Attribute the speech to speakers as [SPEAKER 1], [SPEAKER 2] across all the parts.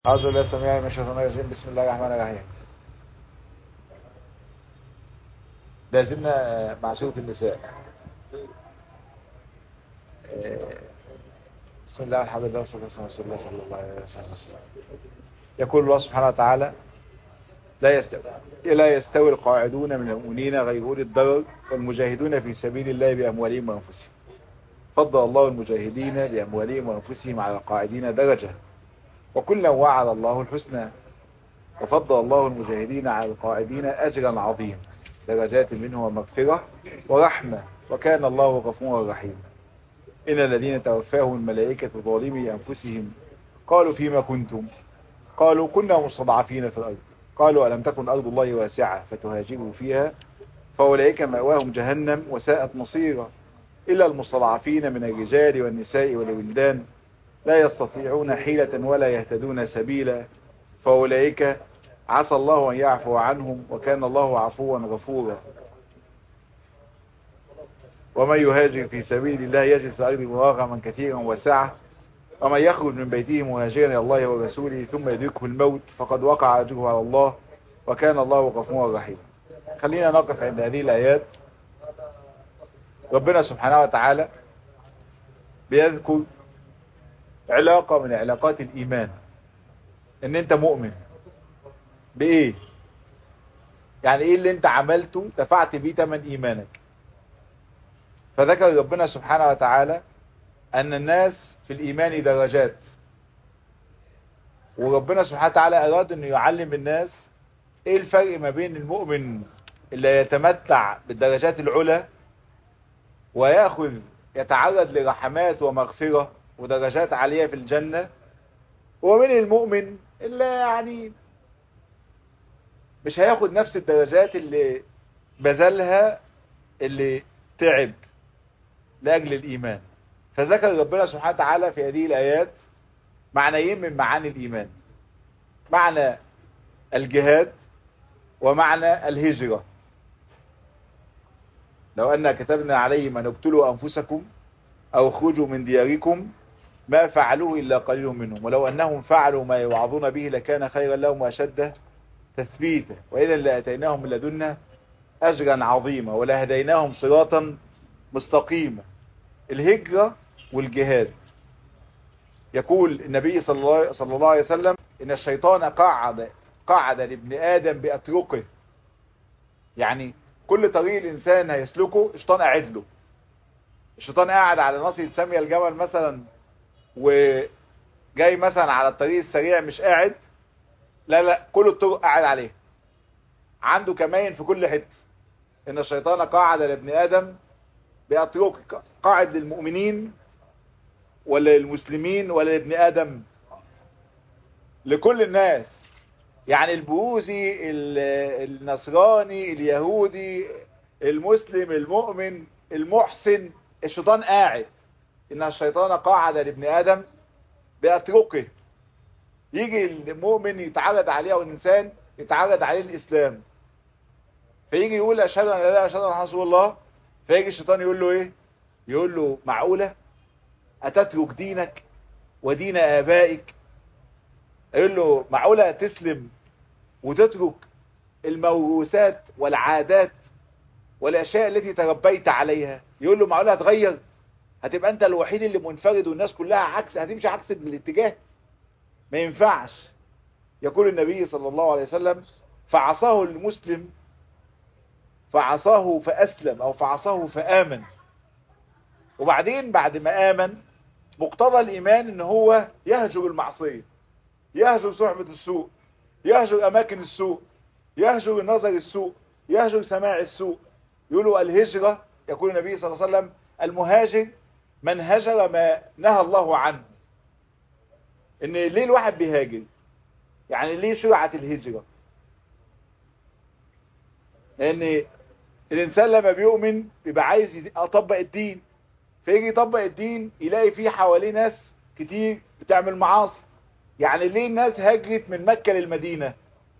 [SPEAKER 1] أعوذ بالله السميع من الشيطان الرجيم بسم الله الرحمن الرحيم لازلنا مع سورة النساء بسم الله الحمد لله والصلاة والسلام على رسول الله صلى الله عليه وسلم يقول الله سبحانه وتعالى لا يستوي لا يستوي القاعدون من المؤمنين غير أولي الضرر والمجاهدون في سبيل الله بأموالهم وأنفسهم فضل الله المجاهدين بأموالهم وأنفسهم على القاعدين درجة وكلا وعد الله الحسنى وفضل الله المجاهدين على القاعدين أجرا عظيما درجات منه ومغفرة ورحمة وكان الله غفورا رحيما إن الذين توفاهم الملائكة ظالمي أنفسهم قالوا فيما كنتم قالوا كنا مستضعفين في الأرض قالوا ألم تكن أرض الله واسعة فتهاجروا فيها فأولئك مأواهم جهنم وساءت مصيرا إلا المستضعفين من الرجال والنساء والولدان لا يستطيعون حيلة ولا يهتدون سبيلا فأولئك عسى الله أن يعفو عنهم وكان الله عفوا غفورا ومن يهاجر في سبيل الله يجد في الأرض مراغما كثيرا وسعة ومن يخرج من بيته مهاجرا إلى الله ورسوله ثم يدركه الموت فقد وقع أجره على الله وكان الله غفورا رحيما خلينا نقف عند هذه الآيات ربنا سبحانه وتعالى بيذكر علاقة من علاقات الإيمان ان انت مؤمن بايه يعني ايه اللي انت عملته دفعت بيه تمن ايمانك فذكر ربنا سبحانه وتعالى ان الناس في الايمان درجات وربنا سبحانه وتعالى اراد انه يعلم الناس ايه الفرق ما بين المؤمن اللي يتمتع بالدرجات العلى وياخذ يتعرض لرحمات ومغفرة ودرجات عالية في الجنة ومن المؤمن اللي يعني مش هياخد نفس الدرجات اللي بذلها اللي تعب لأجل الإيمان فذكر ربنا سبحانه وتعالى في هذه الآيات معنيين من معاني الإيمان معنى الجهاد ومعنى الهجرة لو أن كتبنا عليهم أن اقتلوا أنفسكم أو اخرجوا من دياركم ما فعلوه إلا قليل منهم ولو أنهم فعلوا ما يوعظون به لكان خيرا لهم وأشد تثبيتا وإذا لأتيناهم من لدنا أجرا عظيما ولهديناهم صراطا مستقيما الهجرة والجهاد يقول النبي صلى الله, صلى الله عليه وسلم إن الشيطان قعد قعد لابن آدم بأتركه يعني كل طريق الإنسان هيسلكه الشيطان قاعد له الشيطان قاعد على ناصية سامية الجمل مثلا وجاي مثلا على الطريق السريع مش قاعد لا لا كل الطرق قاعد عليه عنده كمين في كل حته ان الشيطان قاعد لابن ادم بأطرق قاعد للمؤمنين ولا للمسلمين ولا لابن ادم لكل الناس يعني البوذي النصراني اليهودي المسلم المؤمن المحسن الشيطان قاعد ان الشيطان قاعد لابن ادم بأطرقه يجي المؤمن يتعرض عليه او الانسان يتعرض عليه الاسلام فيجي يقول اشهد ان لا اله اشهد ان رسول الله فيجي الشيطان يقول له ايه يقول له معقوله اتترك دينك ودين ابائك يقول له معقوله تسلم وتترك الموروثات والعادات والاشياء التي تربيت عليها يقول له معقوله هتغير هتبقى انت الوحيد اللي منفرد والناس كلها عكس هتمشي عكس الاتجاه ما ينفعش يقول النبي صلى الله عليه وسلم فعصاه المسلم فعصاه فأسلم أو فعصاه فآمن وبعدين بعد ما آمن مقتضى الإيمان ان هو يهجر المعصية يهجر صحبة السوء يهجر أماكن السوء يهجر النظر السوء يهجر سماع السوء يقولوا الهجرة يقول النبي صلى الله عليه وسلم المهاجر من هجر ما نهى الله عنه ان ليه الواحد بيهاجر يعني ليه شرعة الهجرة لان الانسان لما بيؤمن بيبقى عايز يطبق الدين فيجي يطبق الدين يلاقي فيه حواليه ناس كتير بتعمل معاصي يعني ليه الناس هاجرت من مكة للمدينة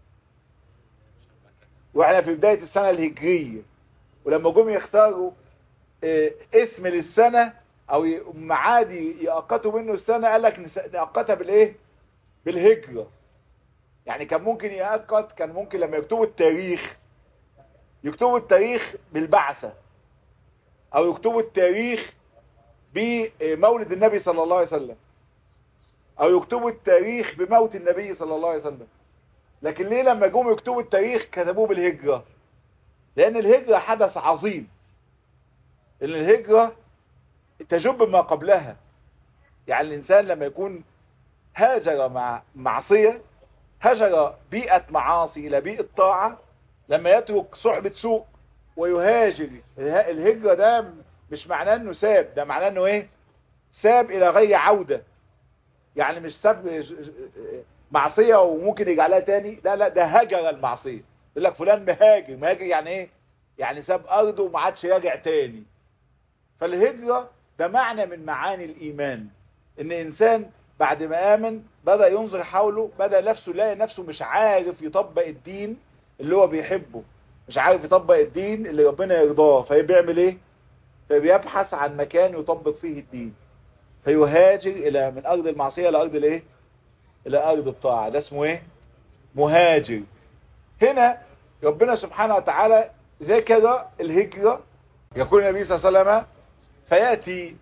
[SPEAKER 1] واحنا في بداية السنة الهجرية ولما جم يختاروا اسم للسنة او معاد يأقتوا منه السنة قال لك نأقتها بالايه بالهجرة يعني كان ممكن يأكد كان ممكن لما يكتبوا التاريخ يكتبوا التاريخ بالبعثة او يكتبوا التاريخ بمولد النبي صلى الله عليه وسلم او يكتبوا التاريخ بموت النبي صلى الله عليه وسلم لكن ليه لما جم يكتبوا التاريخ كتبوه بالهجرة لان الهجرة حدث عظيم ان الهجرة تجب ما قبلها يعني الانسان لما يكون هاجر مع معصية هجر بيئة معاصي الى بيئة طاعة لما يترك صحبة سوء ويهاجر الهجرة ده مش معناه انه ساب ده معناه انه ايه ساب الى غير عودة يعني مش ساب معصية وممكن يجعلها تاني لا لا ده هجر المعصية يقول لك فلان مهاجر مهاجر يعني ايه يعني ساب ارضه وما عادش راجع تاني فالهجرة ده معنى من معاني الايمان ان انسان بعد ما امن بدأ ينظر حوله بدأ نفسه يلاقي نفسه مش عارف يطبق الدين اللي هو بيحبه مش عارف يطبق الدين اللي ربنا يرضاه فبيعمل ايه فبيبحث عن مكان يطبق فيه الدين فيهاجر الى من ارض المعصية لارض الايه الى ارض الطاعة ده اسمه ايه مهاجر هنا ربنا سبحانه وتعالى ذكر الهجرة يقول النبي صلى الله عليه وسلم فيأتي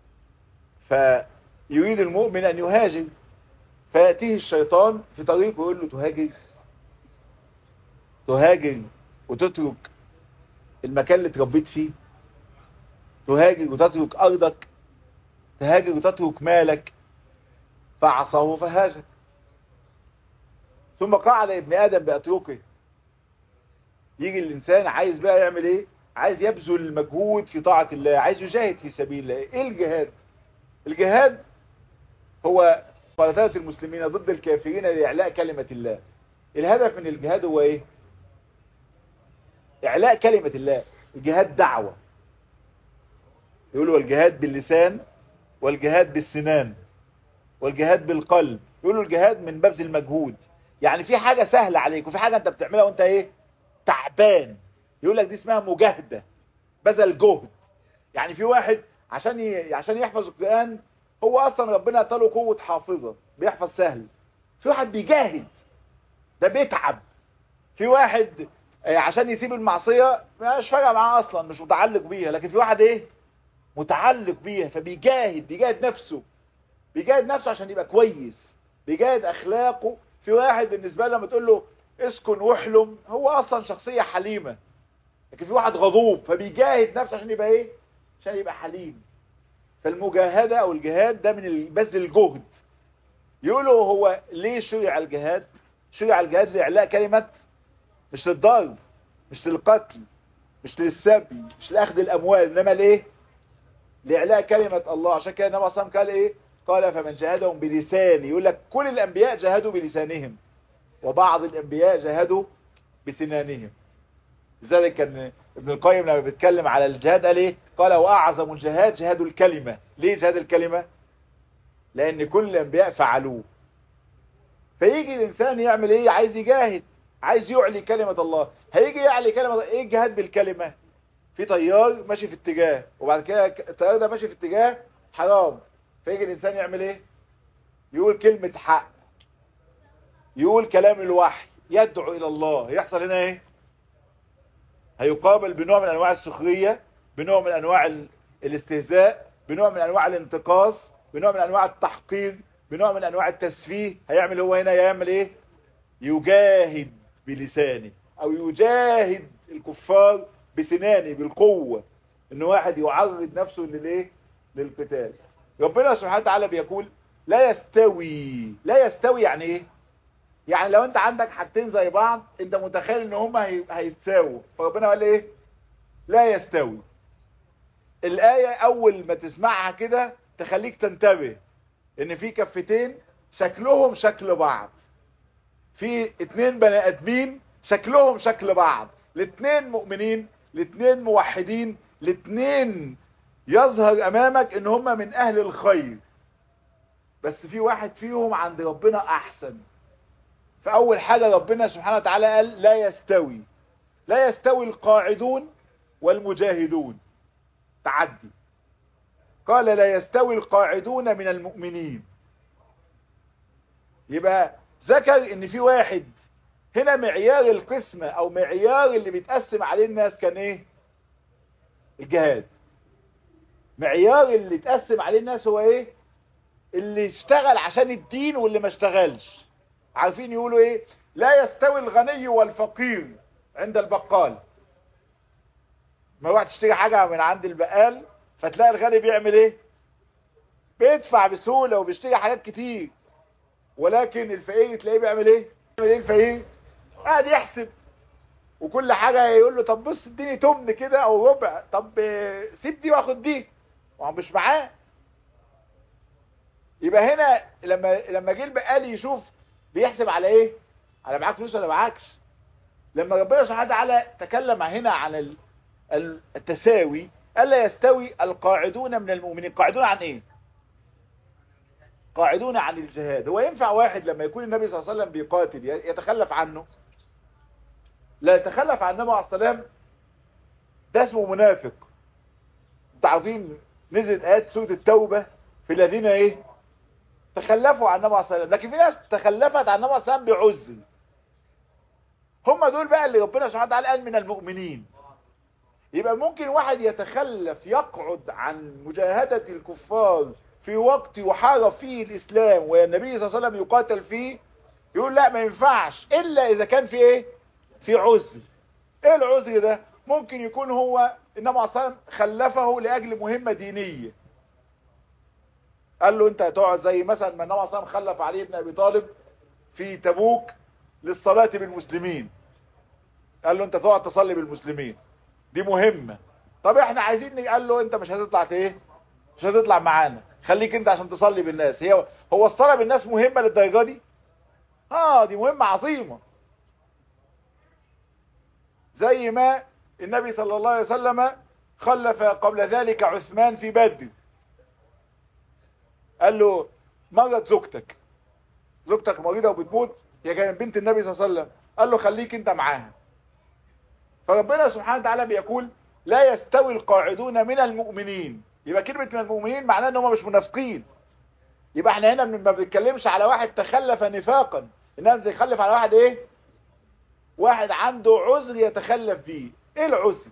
[SPEAKER 1] فيريد المؤمن ان يهاجر فيأتيه الشيطان في طريقه ويقول له تهاجر تهاجر وتترك المكان اللي اتربيت فيه تهاجر وتترك ارضك تهاجر وتترك مالك فعصاه فهاجر ثم قعد ابن ادم باتركه يجي الانسان عايز بقى يعمل ايه عايز يبذل مجهود في طاعة الله عايز يجاهد في سبيل الله ايه الجهاد الجهاد هو قرارات المسلمين ضد الكافرين لإعلاء كلمة الله الهدف من الجهاد هو ايه إعلاء كلمة الله الجهاد دعوة يقولوا الجهاد باللسان والجهاد بالسنان والجهاد بالقلب يقولوا الجهاد من بذل المجهود يعني في حاجة سهلة عليك وفي حاجة انت بتعملها وانت ايه تعبان يقول لك دي اسمها مجاهدة بذل جهد يعني في واحد عشان ي... عشان يحفظ القرآن هو اصلا ربنا اداله قوة حافظة بيحفظ سهل في واحد بيجاهد ده بيتعب في واحد عشان يسيب المعصية مش فارقه معاه اصلا مش متعلق بيها لكن في واحد ايه متعلق بيها فبيجاهد بيجاهد نفسه بيجاهد نفسه عشان يبقى كويس بيجاهد اخلاقه في واحد بالنسبة له لما تقول له اسكن واحلم هو اصلا شخصية حليمة لكن في واحد غضوب فبيجاهد نفسه عشان يبقى ايه عشان يبقى حليم فالمجاهدة او الجهاد ده من بذل الجهد يقولوا هو ليه شرع الجهاد شرع الجهاد لإعلاء كلمة مش للضرب مش للقتل مش للسبي مش لأخذ الأموال إنما ليه لإعلاء كلمة الله عشان كده النبي صلى قال إيه قال فمن جاهدهم بلسانه يقول لك كل الأنبياء جاهدوا بلسانهم وبعض الأنبياء جاهدوا بسنانهم لذلك كان ابن القيم لما بيتكلم على الجهاد قال ايه قال واعظم الجهاد جهاد الكلمة ليه جهاد الكلمة لان كل الانبياء فعلوه فيجي الانسان يعمل ايه عايز يجاهد عايز يعلي كلمة الله هيجي يعلي كلمة الله ايه الجهاد بالكلمة في طيار ماشي في اتجاه وبعد كده الطيار ده ماشي في اتجاه حرام فيجي الانسان يعمل ايه يقول كلمة حق يقول كلام الوحي يدعو الى الله يحصل هنا ايه هيقابل بنوع من انواع السخرية بنوع من انواع الاستهزاء بنوع من انواع الانتقاص بنوع من انواع التحقير بنوع من انواع التسفيه هيعمل هو هنا يعمل ايه يجاهد بلسانه او يجاهد الكفار بسنانه بالقوة ان واحد يعرض نفسه للايه للقتال ربنا سبحانه وتعالى بيقول لا يستوي لا يستوي يعني ايه يعني لو انت عندك حاجتين زي بعض انت متخيل ان هما هيتساووا فربنا قال ايه لا يستوي الآية اول ما تسمعها كده تخليك تنتبه ان في كفتين شكلهم شكل بعض في اتنين بني ادمين شكلهم شكل بعض الاتنين مؤمنين الاتنين موحدين الاتنين يظهر امامك ان هما من اهل الخير بس في واحد فيهم عند ربنا احسن فأول حاجة ربنا سبحانه وتعالى قال لا يستوي لا يستوي القاعدون والمجاهدون تعدي قال لا يستوي القاعدون من المؤمنين يبقى ذكر ان في واحد هنا معيار القسمة او معيار اللي بيتقسم عليه الناس كان ايه الجهاد معيار اللي اتقسم عليه الناس هو ايه اللي اشتغل عشان الدين واللي ما اشتغلش عارفين يقولوا ايه لا يستوي الغني والفقير عند البقال ما روح تشتري حاجة من عند البقال فتلاقي الغني بيعمل ايه بيدفع بسهولة وبيشتري حاجات كتير ولكن الفقير تلاقيه بيعمل ايه بيعمل ايه الفقير قاعد يحسب وكل حاجة يقول له طب بص اديني تمن كده او ربع طب سيب دي واخد دي وهو مش معاه يبقى هنا لما لما جه البقال يشوف بيحسب على ايه على معاك فلوس ولا معاكش لما ربنا سبحانه وتعالى تكلم هنا عن التساوي الا يستوي القاعدون من المؤمنين قاعدون عن ايه قاعدون عن الجهاد هو ينفع واحد لما يكون النبي صلى الله عليه وسلم بيقاتل يتخلف عنه لا يتخلف عن النبي عليه السلام ده اسمه منافق انتوا عارفين نزلت ايات سوره التوبه في الذين ايه تخلفوا عن النبي عليه السلام لكن في ناس تخلفت عن النبي عليه السلام بعذر هم دول بقى اللي ربنا سبحانه وتعالى قال من المؤمنين يبقى ممكن واحد يتخلف يقعد عن مجاهدة الكفار في وقت يحارب فيه الإسلام والنبي صلى الله عليه وسلم يقاتل فيه يقول لا ما ينفعش إلا إذا كان في إيه في عذر إيه العذر ده ممكن يكون هو النبي عليه الصلاة والسلام خلفه لأجل مهمة دينية قال له انت هتقعد زي مثلا ما النبي عليه الصلاة والسلام خلف علي بن أبي طالب في تبوك للصلاة بالمسلمين قال له انت تقعد تصلي بالمسلمين دي مهمة طب احنا عايزين قال له انت مش هتطلع ايه مش هتطلع معانا خليك انت عشان تصلي بالناس هي هو الصلاة بالناس مهمة للدرجة دي اه دي مهمة عظيمة زي ما النبي صلى الله عليه وسلم خلف قبل ذلك عثمان في بدر قال له مرت زوجتك زوجتك مريضة وبتموت هي كانت بنت النبي صلى الله عليه وسلم قال له خليك انت معاها فربنا سبحانه وتعالى بيقول لا يستوي القاعدون من المؤمنين يبقى كلمة من المؤمنين معناه ان هم مش منافقين يبقى احنا هنا ما بنتكلمش على واحد تخلف نفاقا انما بنتخلف على واحد ايه واحد عنده عذر يتخلف فيه ايه العذر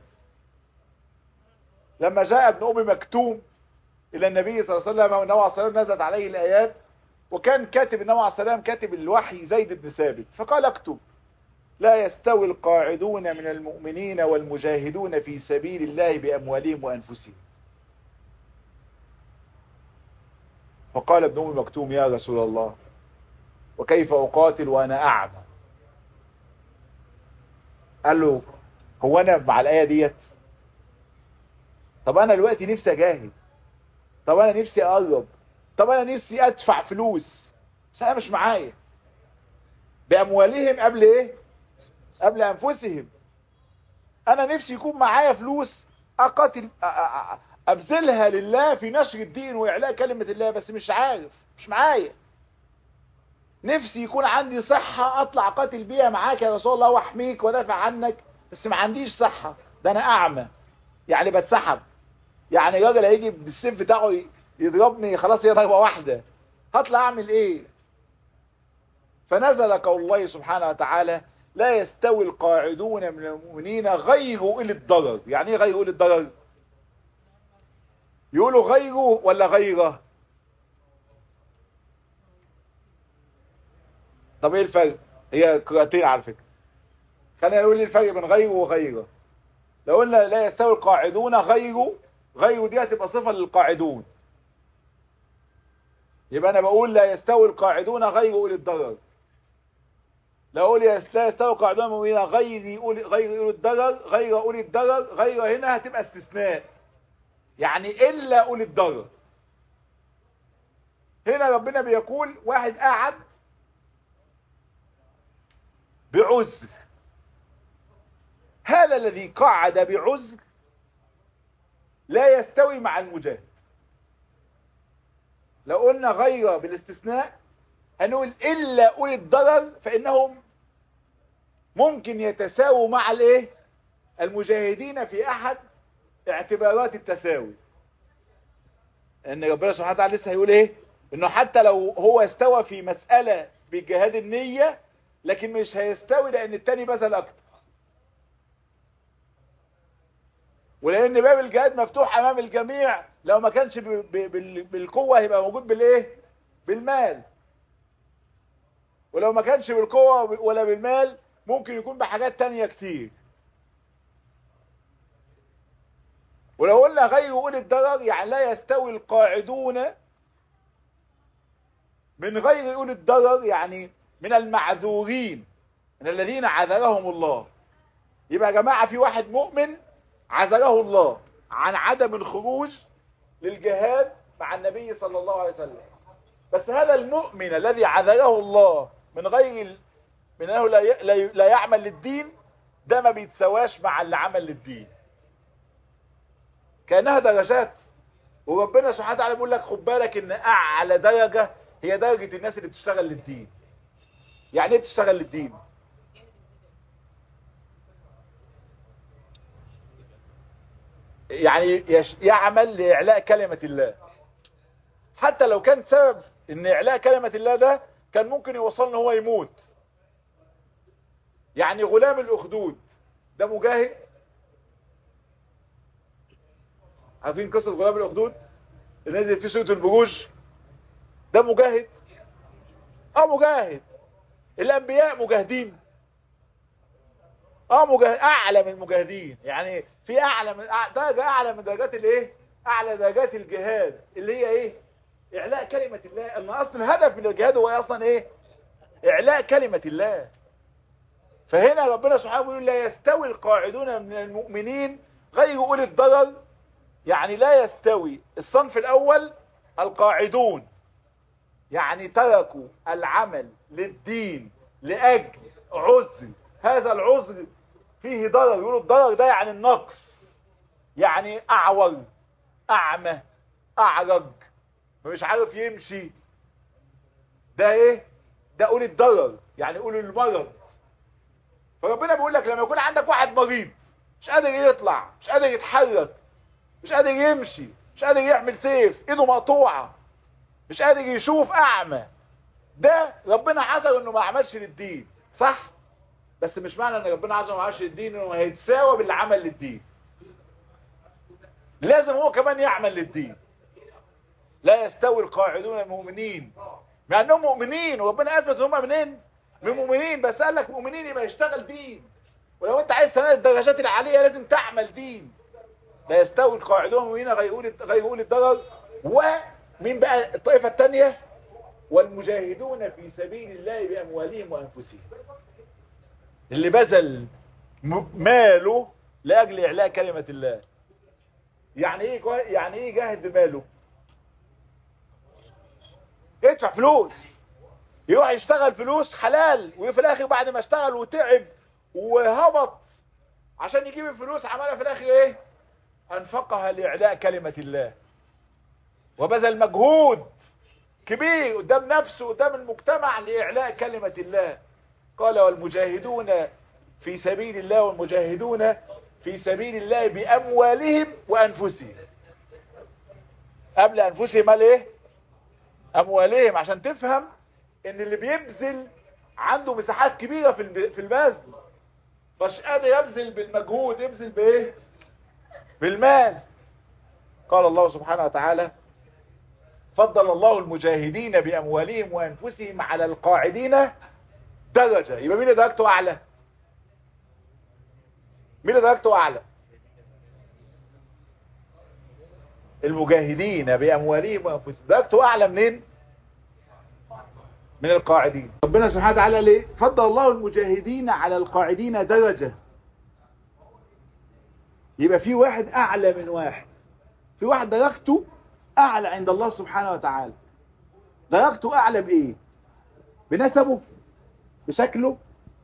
[SPEAKER 1] لما جاء ابن ام مكتوم الى النبي صلى الله عليه وسلم والنبي عليه الصلاه نزلت عليه الايات وكان كاتب النبي عليه السلام كاتب الوحي زيد بن ثابت فقال اكتب لا يستوي القاعدون من المؤمنين والمجاهدون في سبيل الله بأموالهم وأنفسهم فقال ابن أم مكتوم يا رسول الله وكيف أقاتل وأنا أعمى قال له هو أنا مع الآية ديت طب أنا دلوقتي نفسي أجاهد طب أنا نفسي أقرب طب أنا نفسي أدفع فلوس بس أنا مش معايا بأموالهم قبل إيه قبل أنفسهم أنا نفسي يكون معايا فلوس أقاتل أبذلها لله في نشر الدين وإعلاء كلمة الله بس مش عارف مش معايا نفسي يكون عندي صحة أطلع قاتل بيها معاك يا رسول الله وأحميك وأدافع عنك بس ما عنديش صحة ده أنا أعمى يعني بتسحب يعني الراجل هيجي بالسيف بتاعه يضربني خلاص هي ضربة واحدة هطلع أعمل إيه فنزل قول الله سبحانه وتعالى لا يستوي القاعدون من المؤمنين غير أولي الضرر يعني ايه غير أولي الضرر يقولوا غيره ولا غيره طب ايه الفرق هي قراءتين على فكرة خلينا نقول الفرق بين غيره وغيره لو قلنا لا يستوي القاعدون غيره غيره دي هتبقى صفة للقاعدون يبقى انا بقول لا يستوي القاعدون غير اولي الضرر لا اقول لا يستوي القاعدون المؤمنين غير اولي غير اولي الضرر غير اولي الضرر غير هنا هتبقى استثناء يعني الا اولي الضرر هنا ربنا بيقول واحد قاعد بعذر هذا الذي قعد بعذر لا يستوي مع المجاهد لو قلنا غير بالاستثناء هنقول إلا أولي الضرر فإنهم ممكن يتساووا مع الايه المجاهدين في أحد اعتبارات التساوي ان ربنا سبحانه وتعالى لسه هيقول ايه انه حتى لو هو استوى في مسألة ب... في جهاد النية لكن مش هيستوي لان التاني بذل اكتر ولان باب الجهاد مفتوح امام الجميع لو ما كانش بالقوة هيبقى موجود بالايه بالمال ولو ما كانش بالقوة ولا بالمال ممكن يكون بحاجات تانية كتير ولو قلنا غير أولي الضرر يعني لا يستوي القاعدون من غير أولي الضرر يعني من المعذورين من الذين عذرهم الله يبقى يا جماعة في واحد مؤمن عذره الله عن عدم الخروج للجهاد مع النبي صلى الله عليه وسلم بس هذا المؤمن الذي عذره الله من غير من انه لا لا يعمل للدين ده ما بيتسواش مع اللي عمل للدين كانها درجات وربنا سبحانه وتعالى بيقول لك خد بالك ان اعلى درجه هي درجه الناس اللي بتشتغل للدين يعني ايه بتشتغل للدين يعني يعمل لإعلاء كلمة الله حتى لو كان سبب ان إعلاء كلمة الله ده كان ممكن يوصل ان هو يموت يعني غلام الأخدود ده مجاهد عارفين قصة غلام الأخدود اللي نزل في سورة البروج ده مجاهد اه مجاهد الأنبياء مجاهدين اه مجاهد اعلى من المجاهدين يعني في اعلى من درجه اعلى من درجات الايه اعلى درجات الجهاد اللي هي ايه اعلاء كلمه الله ان اصل الهدف من الجهاد هو اصلا ايه اعلاء كلمه الله فهنا ربنا سبحانه بيقول لا يستوي القاعدون من المؤمنين غير اولي الضرر يعني لا يستوي الصنف الاول القاعدون يعني تركوا العمل للدين لاجل عذر هذا العذر فيه ضرر يقولوا الضرر ده يعني النقص يعني اعور اعمى اعرج مش عارف يمشي ده ايه ده قول الضرر يعني قول المرض فربنا بيقول لك لما يكون عندك واحد مريض مش قادر يطلع مش قادر يتحرك مش قادر يمشي مش قادر يعمل سيف ايده مقطوعه مش قادر يشوف اعمى ده ربنا حذر انه ما عملش للدين صح بس مش معنى ان ربنا عز وجل ما عملش للدين انه هيتساوى باللي عمل للدين لازم هو كمان يعمل للدين لا يستوي القاعدون المؤمنين مع انهم مؤمنين وربنا اثبت هم منين من مؤمنين بس قال لك مؤمنين يبقى يشتغل دين ولو انت عايز تنال الدرجات العاليه لازم تعمل دين لا يستوي القاعدون المؤمنين غير غير اولي الضرر ومين بقى الطائفه الثانيه والمجاهدون في سبيل الله باموالهم وانفسهم اللي بذل ماله لاجل اعلاء كلمه الله يعني ايه يعني ايه جاهد بماله يدفع فلوس يروح يشتغل فلوس حلال وفي الاخر بعد ما اشتغل وتعب وهبط عشان يجيب الفلوس عملها في الاخر ايه انفقها لاعلاء كلمة الله وبذل مجهود كبير قدام نفسه قدام المجتمع لاعلاء كلمة الله قال والمجاهدون في سبيل الله والمجاهدون في سبيل الله باموالهم وانفسهم قبل انفسهم قال ايه اموالهم عشان تفهم ان اللي بيبذل عنده مساحات كبيرة في في البذل مش قادر يبذل بالمجهود يبذل بايه بالمال قال الله سبحانه وتعالى فضل الله المجاهدين باموالهم وانفسهم على القاعدين درجة يبقى مين درجته اعلى مين درجته اعلى المجاهدين باموالهم وانفسهم درجته اعلى منين من القاعدين ربنا سبحانه وتعالى ليه فضل الله المجاهدين على القاعدين درجة يبقى في واحد اعلى من واحد في واحد درجته اعلى عند الله سبحانه وتعالى درجته اعلى بايه بنسبه بشكله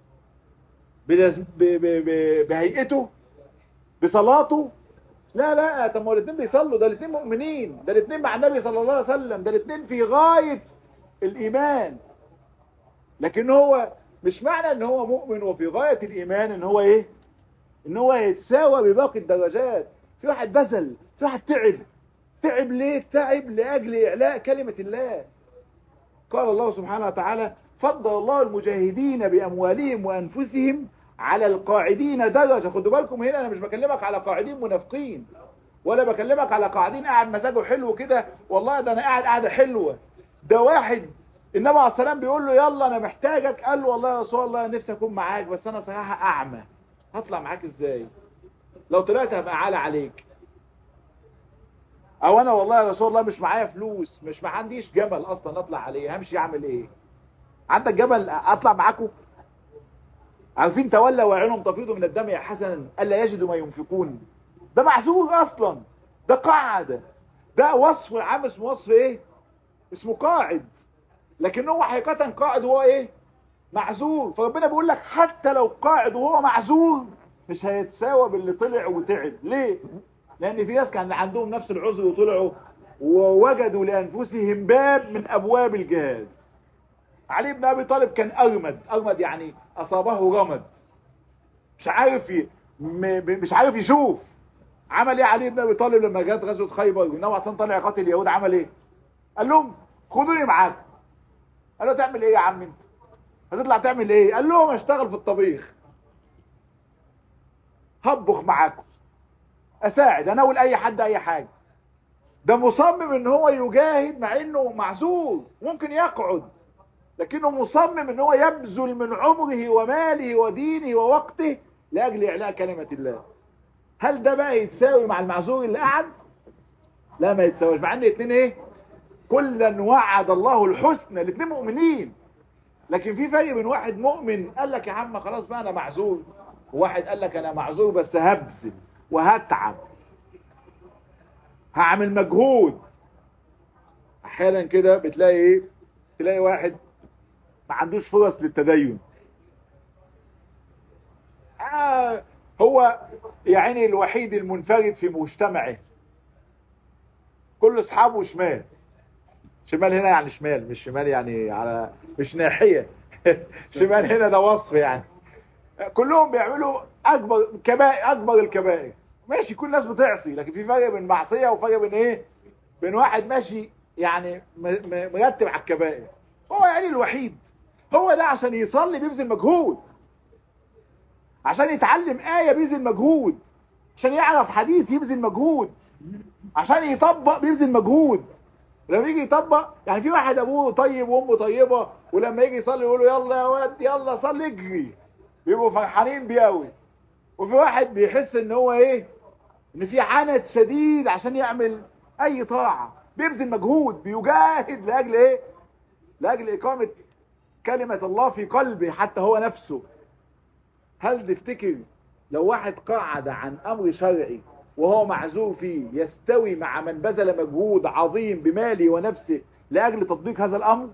[SPEAKER 1] بهيئته بصلاته لا لا طب ما الاثنين بيصلوا ده الاثنين مؤمنين ده الاثنين مع النبي صلى الله عليه وسلم ده الاثنين في غاية الايمان لكن هو مش معنى ان هو مؤمن وفي غاية الايمان ان هو ايه ان هو يتساوى بباقي الدرجات في واحد بذل في واحد تعب تعب ليه تعب لاجل اعلاء كلمة الله قال الله سبحانه وتعالى فضل الله المجاهدين بأموالهم وأنفسهم على القاعدين درجة خدوا بالكم هنا أنا مش بكلمك على قاعدين منافقين ولا بكلمك على قاعدين قاعد مزاجه حلو كده والله ده أنا قاعد قاعدة حلوة ده واحد النبي عليه السلام بيقول له يلا أنا محتاجك قال له والله يا رسول الله نفسي أكون معاك بس أنا صراحة أعمى هطلع معاك إزاي لو طلعت هبقى عالى عليك او انا والله يا رسول الله مش معايا فلوس مش ما عنديش جبل اصلا اطلع عليه همشي اعمل ايه عندك جبل اطلع معاكم عارفين تولى وعينهم تفيض من الدم يا حسن الا يجدوا ما ينفقون ده معذور اصلا ده قاعده ده وصف عام اسمه وصف ايه اسمه قاعد لكن هو حقيقه قاعد هو ايه معذور فربنا بيقول لك حتى لو قاعد وهو معذور مش هيتساوى باللي طلع وتعب ليه لان في ناس كان عندهم نفس العذر وطلعوا ووجدوا لانفسهم باب من ابواب الجهاد علي بن ابي طالب كان ارمد ارمد يعني اصابه رمد مش عارف ي... م... مش عارف يشوف عمل ايه علي بن ابي طالب لما جت غزوه خيبر والنبي اصلا طلع يقاتل اليهود عمل ايه قال لهم خدوني معاكم قال له تعمل ايه يا عم انت هتطلع تعمل ايه قال لهم اشتغل في الطبيخ هطبخ معاكم اساعد اناول اي حد اي حاجة ده مصمم ان هو يجاهد مع انه معذور ممكن يقعد لكنه مصمم ان هو يبذل من عمره وماله ودينه ووقته لاجل اعلاء كلمة الله هل ده بقى يتساوي مع المعذور اللي قعد لا ما يتساويش مع ان الاثنين ايه كلا وعد الله الحسنى الاثنين مؤمنين لكن في فرق بين واحد مؤمن قال لك يا عم خلاص بقى انا معذور وواحد قال لك انا معذور بس هبذل وهتعب هعمل مجهود احيانا كده بتلاقي ايه تلاقي واحد ما عندوش فرص للتدين آه هو يعني الوحيد المنفرد في مجتمعه كل اصحابه شمال شمال هنا يعني شمال مش شمال يعني على مش ناحية شمال هنا ده وصف يعني كلهم بيعملوا اكبر كبائر اكبر الكبائر ماشي كل الناس بتعصي لكن في فرق بين معصية وفرق بين ايه بين واحد ماشي يعني مرتب على الكبائر هو يعني الوحيد هو ده عشان يصلي بيبذل مجهود عشان يتعلم آية بيبذل مجهود عشان يعرف حديث يبذل مجهود عشان يطبق بيبذل مجهود لما يجي يطبق يعني في واحد ابوه طيب وامه طيبة ولما يجي يصلي يقول له يلا يا واد يلا صلي اجري بيبقوا فرحانين بيه قوي وفي واحد بيحس ان هو ايه ان في عنت شديد عشان يعمل اي طاعة بيبذل مجهود بيجاهد لاجل ايه لاجل اقامة كلمة الله في قلبه حتى هو نفسه هل تفتكر لو واحد قاعد عن امر شرعي وهو معذور فيه يستوي مع من بذل مجهود عظيم بماله ونفسه لاجل تطبيق هذا الامر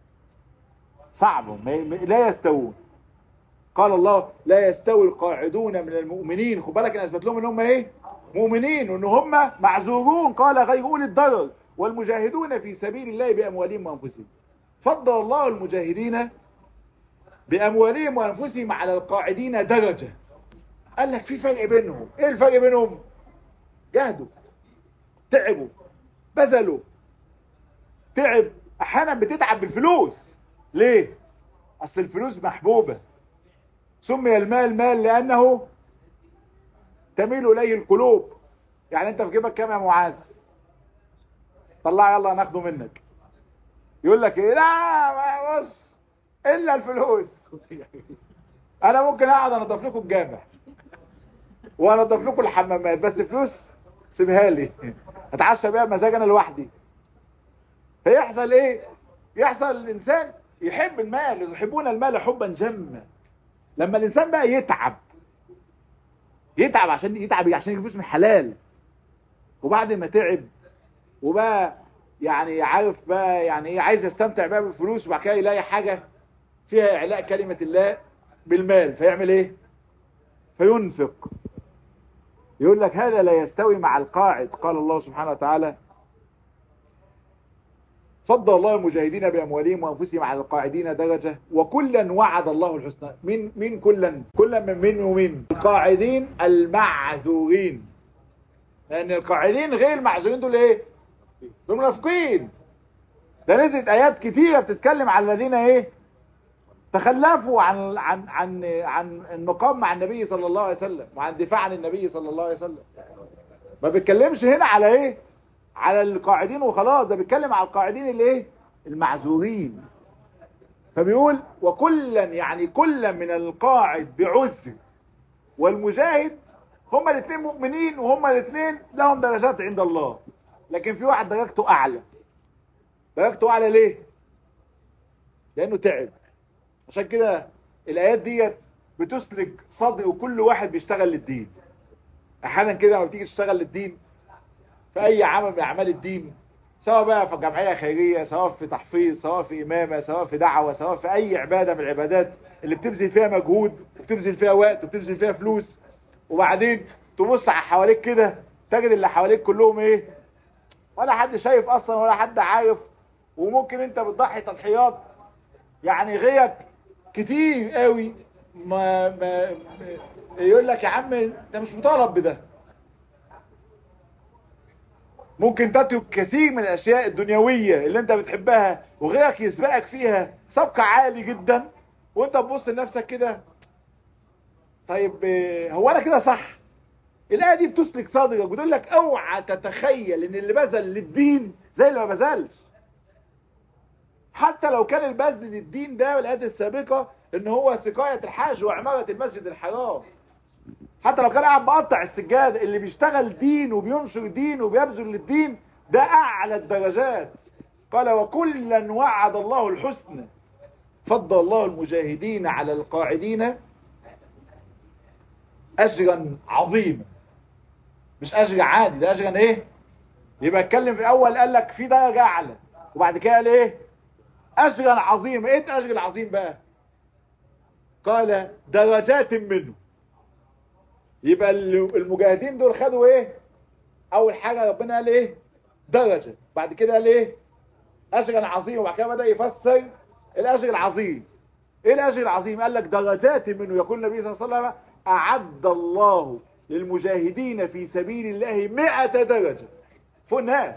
[SPEAKER 1] صعب لا يستوون قال الله لا يستوي القاعدون من المؤمنين خد بالك انا اثبت لهم ان هم ايه مؤمنين وان هم معذورون قال غير اولي الضرر والمجاهدون في سبيل الله باموالهم وانفسهم فضل الله المجاهدين باموالهم وانفسهم على القاعدين درجة قال لك في فرق بينهم ايه الفرق بينهم جهدوا تعبوا بذلوا تعب احيانا بتتعب بالفلوس ليه اصل الفلوس محبوبة سمي المال مال لانه تميل اليه القلوب يعني انت في جيبك كام يا معاذ طلع يلا ناخده منك يقول لك ايه لا بص الا الفلوس انا ممكن اقعد انضف لكم الجامع وانضف لكم الحمامات بس فلوس سيبها لي اتعشى بيها مزاج انا لوحدي فيحصل ايه يحصل الانسان يحب المال يحبون المال حبا جما لما الانسان بقى يتعب يتعب عشان يتعب عشان يجيب فلوس من حلال وبعد ما تعب وبقى يعني عارف بقى يعني ايه عايز يستمتع بقى بالفلوس وبعد كده يلاقي حاجه فيها اعلاء كلمه الله بالمال فيعمل ايه فينفق يقول لك هذا لا يستوي مع القاعد قال الله سبحانه وتعالى فضل الله المجاهدين بأموالهم وأنفسهم على القاعدين درجة وكلا وعد الله الحسنى من من كلا كلا من من ومن القاعدين المعذورين لأن القاعدين غير المعذورين دول ايه دول منافقين ده نزلت آيات كتيرة بتتكلم على الذين ايه تخلفوا عن عن عن عن المقام مع النبي صلى الله عليه وسلم وعن الدفاع عن النبي صلى الله عليه وسلم ما بيتكلمش هنا على ايه على القاعدين وخلاص ده بيتكلم على القاعدين اللي ايه المعذورين فبيقول وكلا يعني كلا من القاعد بعذر والمجاهد هما الاثنين مؤمنين وهما الاثنين لهم درجات عند الله لكن في واحد درجته اعلى درجته اعلى ليه لانه تعب عشان كده الايات ديت بتسلك صدر كل واحد بيشتغل للدين احيانا كده لما بتيجي تشتغل للدين في اي عمل من اعمال الدين سواء بقى في جمعيه خيريه سواء في تحفيظ سواء في امامه سواء في دعوه سواء في اي عباده من العبادات اللي بتبذل فيها مجهود وبتبذل فيها وقت وبتبذل فيها فلوس وبعدين تبص على حواليك كده تجد اللي حواليك كلهم ايه ولا حد شايف اصلا ولا حد عارف وممكن انت بتضحي تضحيات يعني غيرك كتير قوي ما, ما يقول لك يا عم انت مش مطالب بده ممكن تترك كثير من الاشياء الدنيوية اللي انت بتحبها وغيرك يسبقك فيها سبق عالي جدا وانت تبص لنفسك كده طيب هو انا كده صح الايه دي بتسلك صدرك بتقول لك اوعى تتخيل ان اللي بذل للدين زي اللي ما بذلش حتى لو كان البذل للدين ده والايات السابقه ان هو سقايه الحاج وعماره المسجد الحرام حتى لو كان قاعد مقطع السجاد اللي بيشتغل دين وبينشر دين وبيبذل للدين ده اعلى الدرجات قال وكلا وعد الله الحسنى فضل الله المجاهدين على القاعدين اجرا عظيما مش اجر عادي ده اجرا ايه يبقى اتكلم في الاول قال لك في درجه اعلى وبعد كده قال ايه اجرا عظيما ايه الاجر العظيم بقى قال درجات منه يبقى المجاهدين دول خدوا ايه اول حاجه ربنا قال ايه درجه بعد كده قال ايه اجر عظيم وبعد كده بدا يفسر الاجر العظيم ايه الاجر العظيم قال لك درجات منه يقول النبي صلى الله عليه وسلم اعد الله للمجاهدين في سبيل الله مئة درجة فوق الناس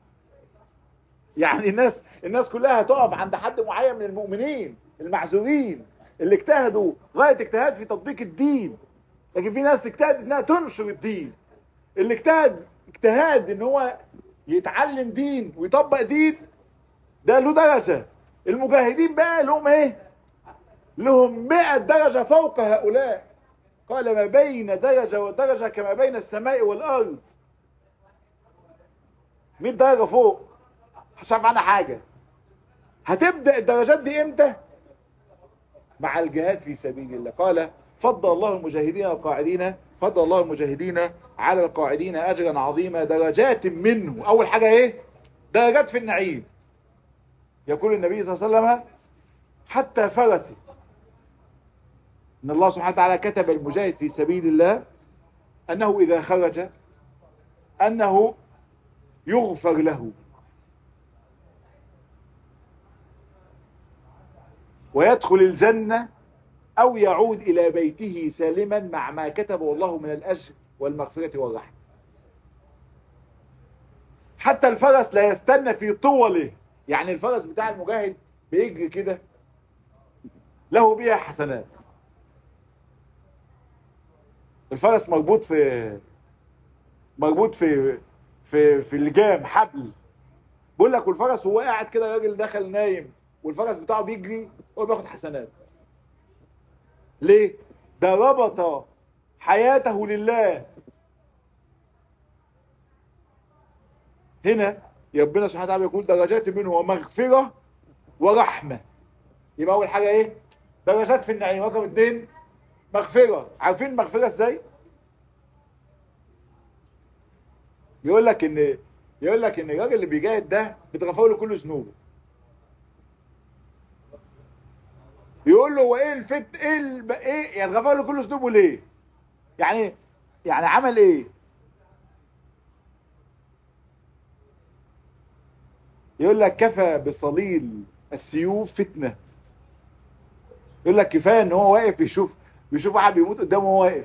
[SPEAKER 1] يعني الناس الناس كلها هتقف عند حد معين من المؤمنين المعذورين اللي اجتهدوا غاية اجتهاد في تطبيق الدين لكن في ناس اجتهد انها تنشر الدين اللي اجتهد اجتهاد ان هو يتعلم دين ويطبق دين ده له درجة المجاهدين بقى لهم ايه لهم 100 درجة فوق هؤلاء قال ما بين درجة ودرجة كما بين السماء والأرض 100 درجة فوق مش عارف عنها حاجة هتبدأ الدرجات دي امتى مع الجهاد في سبيل الله قال فضل الله المجاهدين القاعدين فضل الله المجاهدين على القاعدين أجرا عظيما درجات منه أول حاجة ايه درجات في النعيم يقول النبي صلى الله عليه وسلم حتى فرسي ان الله سبحانه وتعالى كتب المجاهد في سبيل الله انه اذا خرج انه يغفر له ويدخل الجنة او يعود الى بيته سالما مع ما كتبه الله من الاجر والمغفرة والرحمة حتى الفرس لا يستنى في طوله يعني الفرس بتاع المجاهد بيجري كده له بها حسنات الفرس مربوط في مربوط في في في اللجام حبل بقول لك والفرس هو قاعد كده راجل دخل نايم والفرس بتاعه بيجري هو بياخد حسنات ليه ده ربط حياته لله هنا ربنا سبحانه وتعالى يقول درجات منه ومغفرة ورحمة يبقى اول حاجة ايه درجات في النعيم رقم اتنين مغفرة عارفين المغفرة ازاي يقول لك ان يقول لك ان الراجل اللي بيجاهد ده بتغفر له كل ذنوبه يقول له هو ايه الفت ايه الب... ايه يتغفر له كل ذنوبه ليه يعني يعني عمل ايه يقول لك كفى بصليل السيوف فتنة يقول لك كفايه ان هو واقف يشوف بيشوف واحد بيموت قدامه وهو واقف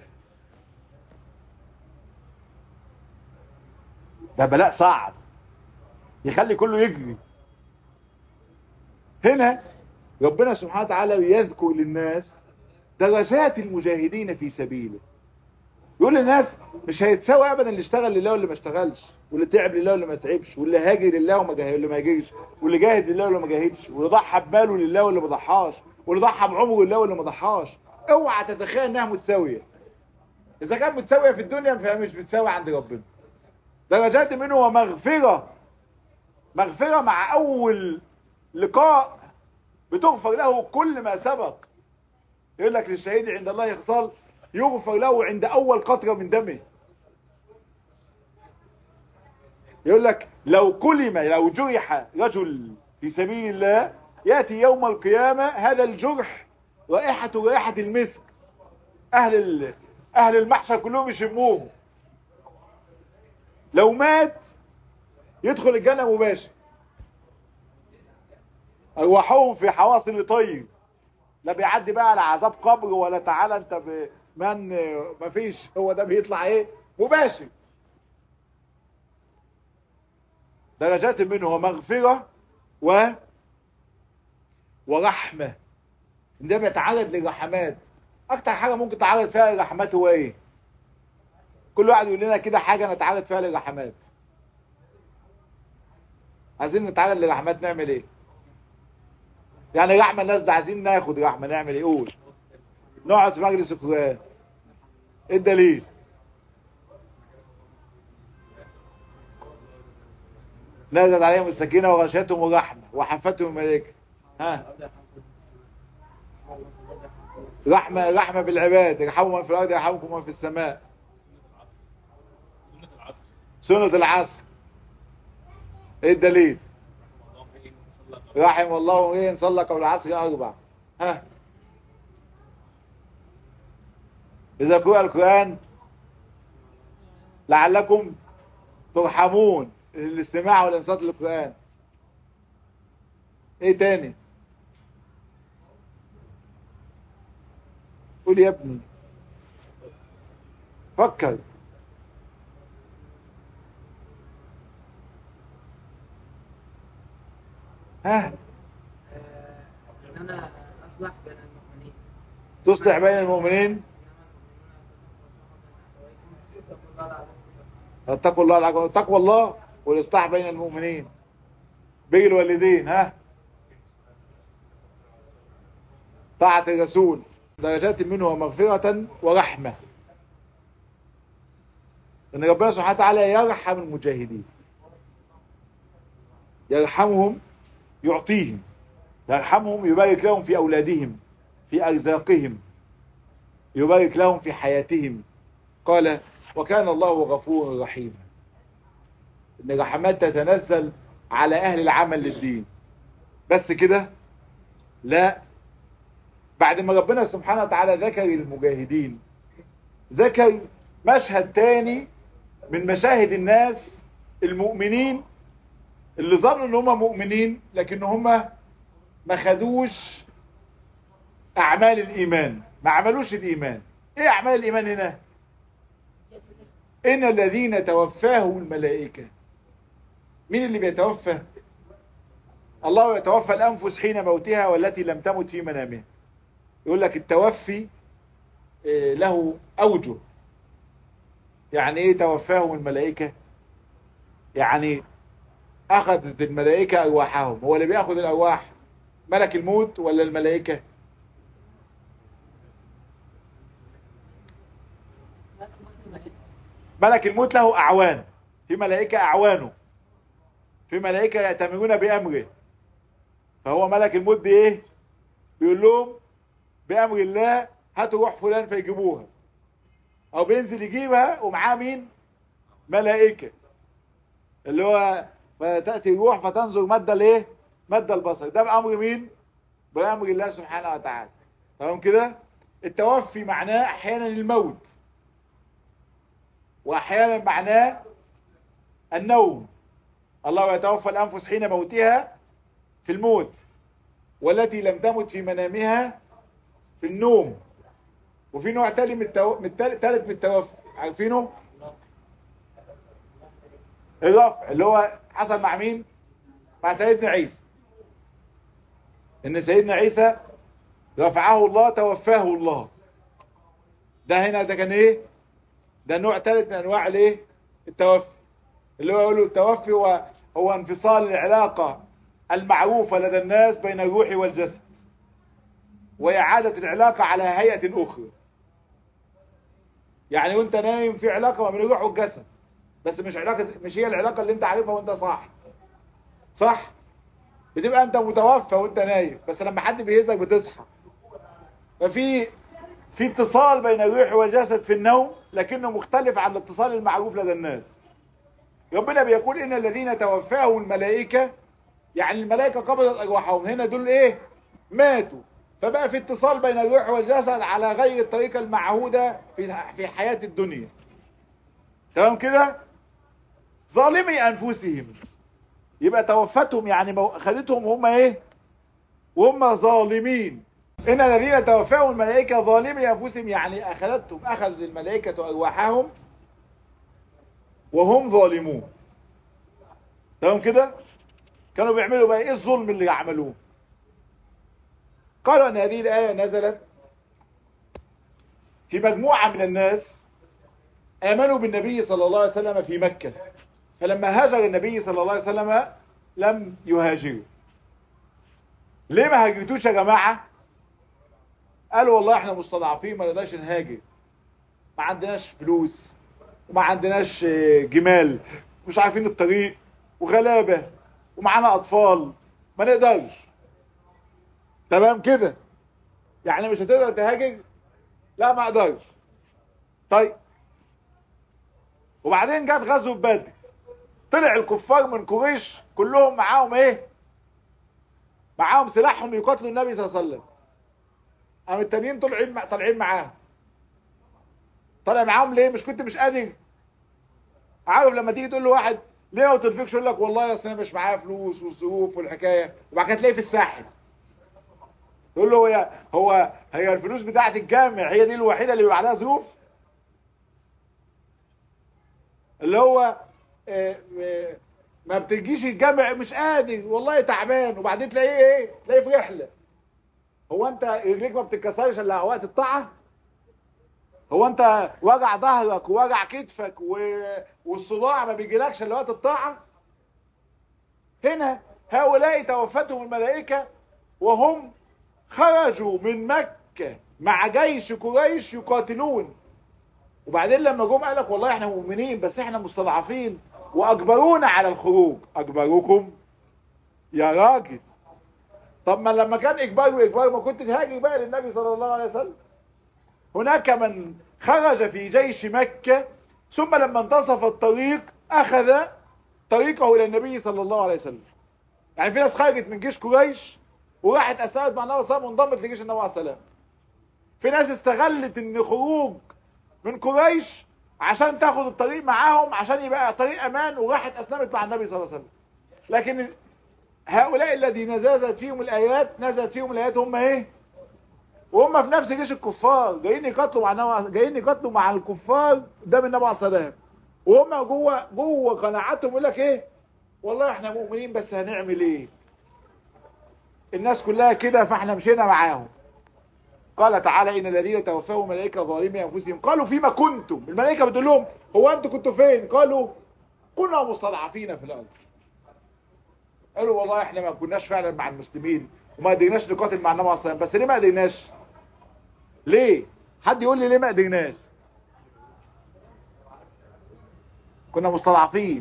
[SPEAKER 1] ده بلاء صعب يخلي كله يجري هنا ربنا سبحانه وتعالى يذكر للناس درجات المجاهدين في سبيله يقول للناس مش هيتساوي ابدا اللي اشتغل لله واللي ما اشتغلش واللي تعب لله واللي ما تعبش واللي هاجر لله وما جاهد واللي ما هاجرش واللي جاهد لله واللي ما جاهدش واللي ضحى بماله لله واللي ما ضحاش واللي ضحى بعمره لله واللي ما ضحاش اوعى تتخيل انها متساويه اذا كانت متساويه في الدنيا فهي مش متساويه عند ربنا درجات منه ومغفره مغفره مع اول لقاء بتغفر له كل ما سبق يقول لك للشهيد عند الله خصال يغفر له عند اول قطره من دمه يقول لك لو كلم لو جرح رجل في سبيل الله ياتي يوم القيامه هذا الجرح رائحه رائحه المسك اهل ال... اهل المحشر كلهم يشموه لو مات يدخل الجنه مباشر ارواحهم في حواصل طيب لا بيعدي بقى على عذاب قبر ولا تعالى انت من مفيش هو ده بيطلع ايه مباشر درجات منه ومغفرة و ورحمة ده بيتعرض للرحمات اكتر حاجة ممكن تعرض فيها الرحمات هو ايه كل واحد يقول لنا كده حاجة نتعرض فيها للرحمات عايزين نتعرض للرحمات نعمل ايه يعني رحمة الناس ده عايزين ناخد رحمة نعمل ايه قول نقعد في مجلس القرآن ايه الدليل نزلت عليهم السكينة وغشتهم الرحمة وحفتهم الملائكة ها رحمة رحمة بالعباد يرحموا من في الأرض يرحمكم من في السماء سنة العصر ايه الدليل رحم الله امرئ صلى قبل العصر اربع ها اذا قرأ القرآن لعلكم ترحمون الاستماع والانصات للقرآن ايه تاني قول يا ابني فكر ها
[SPEAKER 2] ان انا اصلح بين المؤمنين
[SPEAKER 1] تصلح بين المؤمنين اتقوا الله العظيم تقوى الله والاصلاح بين المؤمنين بين الوالدين ها طاعة الرسول درجات منه ومغفرة ورحمة ان ربنا سبحانه وتعالى يرحم المجاهدين يرحمهم يعطيهم يرحمهم يبارك لهم في أولادهم في أرزاقهم يبارك لهم في حياتهم قال وكان الله غفورا رحيما ان الرحمات تتنزل على اهل العمل للدين بس كده لا بعد ما ربنا سبحانه وتعالى ذكر المجاهدين ذكر مشهد تاني من مشاهد الناس المؤمنين اللي ظنوا ان هم مؤمنين لكن هم ما خدوش اعمال الايمان ما عملوش الايمان ايه اعمال الايمان هنا ان الذين توفاهم الملائكة مين اللي بيتوفى الله يتوفى الانفس حين موتها والتي لم تمت في منامها يقول لك التوفي له اوجه يعني ايه توفاهم الملائكة يعني اخذت الملائكة ارواحهم هو اللي بياخذ الارواح ملك الموت ولا الملائكة ملك الموت له اعوان في ملائكة اعوانه في ملائكة يأتمرون بامره فهو ملك الموت بايه بيقول لهم بامر الله هاتوا روح فلان فيجيبوها او بينزل يجيبها ومعاه مين ملائكة اللي هو فتأتي الروح فتنظر مادة الايه مادة البصر ده بأمر مين بأمر الله سبحانه وتعالى تمام كده التوفي معناه احيانا الموت واحيانا معناه النوم الله يتوفى الانفس حين موتها في الموت والتي لم تمت في منامها في النوم وفي نوع تالت من التو... من التالت من التوفي عارفينه الرفع اللي هو حصل مع مين مع سيدنا عيسى ان سيدنا عيسى رفعه الله توفاه الله ده هنا ده كان ايه ده نوع ثالث من انواع الايه التوفي اللي هو يقولوا التوفي هو هو انفصال العلاقة المعروفة لدى الناس بين الروح والجسد وإعادة العلاقة على هيئة أخرى يعني وانت نايم في علاقة ما بين الروح والجسد بس مش علاقة مش هي العلاقة اللي انت عارفها وانت صاحي صح بتبقى انت متوفى وانت نايم بس لما حد بيهزك بتصحى ففي في اتصال بين الروح والجسد في النوم لكنه مختلف عن الاتصال المعروف لدى الناس ربنا بيقول ان الذين توفاهم الملائكة يعني الملائكة قبضت ارواحهم هنا دول ايه ماتوا فبقى في اتصال بين الروح والجسد على غير الطريقة المعهودة في في حياة الدنيا تمام كده ظالمي انفسهم يبقى توفتهم يعني مو- خدتهم هم ايه وهم ظالمين ان الذين توفاهم الملائكة ظالمي انفسهم يعني اخذتهم اخذت الملائكة ارواحهم وهم ظالمون تمام كده كانوا بيعملوا بقى ايه الظلم اللي عملوه قالوا ان هذه الايه نزلت في مجموعة من الناس امنوا بالنبي صلى الله عليه وسلم في مكة فلما هاجر النبي صلى الله عليه وسلم لم يهاجروا ليه ما هاجرتوش يا جماعة قالوا والله احنا مستضعفين ما نقدرش نهاجر ما عندناش فلوس وما عندناش آه، جمال مش عارفين الطريق وغلابة ومعانا اطفال ما نقدرش تمام كده يعني مش هتقدر تهاجر لا ما اقدرش طيب وبعدين جت غزوة بدر طلع الكفار من قريش كلهم معاهم ايه معاهم سلاحهم يقاتلوا النبي صلى الله عليه وسلم قام التانيين طالعين مع... طالعين معاهم طالع معاهم ليه مش كنت مش قادر عارف لما تيجي تقول له واحد ليه ما تنفقش يقول لك والله اصل انا مش معايا فلوس والظروف والحكايه وبعد كده تلاقيه في الساحل تقول له هي هو هي الفلوس بتاعت الجامع هي دي الوحيده اللي بيبقى عليها ظروف اللي هو آه، آه، ما بتجيش الجامع مش قادر والله تعبان وبعدين تلاقيه ايه تلاقيه في رحله هو انت رجليك ما بتتكسرش الا وقت الطاعه هو انت وجع ظهرك ووجع كتفك و... والصداع ما بيجيلكش الا وقت الطاعه هنا هؤلاء توفتهم الملائكه وهم خرجوا من مكه مع جيش قريش يقاتلون وبعدين لما جم قال لك والله احنا مؤمنين بس احنا مستضعفين واجبرونا على الخروج اجبروكم يا راجل طب ما لما كان اجبار واجبار ما كنت تهاجر بقى للنبي صلى الله عليه وسلم هناك من خرج في جيش مكة ثم لما انتصف الطريق اخذ طريقه الى النبي صلى الله عليه وسلم يعني في ناس خرجت من جيش قريش وراحت اسلمت مع النبي صلى الله عليه وسلم وانضمت لجيش النبي عليه السلام في ناس استغلت ان خروج من قريش عشان تاخد الطريق معاهم عشان يبقى طريق امان وراحت اسلمت مع النبي صلى الله عليه وسلم لكن هؤلاء الذين نزلت فيهم الايات نزلت فيهم الايات هم ايه وهم في نفس جيش الكفار جايين يقاتلوا مع النبي جايين يقاتلوا مع الكفار قدام النبي عليه السلام وهم جوه جوه قناعاتهم يقول لك ايه والله احنا مؤمنين بس هنعمل ايه الناس كلها كده فاحنا مشينا معاهم قال تعالى ان الذين توفاهم ملائكه ظالمي انفسهم قالوا فيما كنتم الملائكه بتقول لهم هو انتوا كنتوا فين قالوا كنا مستضعفين في الارض قالوا والله احنا ما كناش فعلا مع المسلمين وما قدرناش نقاتل مع النبي صلى الله عليه وسلم بس ليه ما قدرناش ليه حد يقول لي ليه ما قدرناش كنا مستضعفين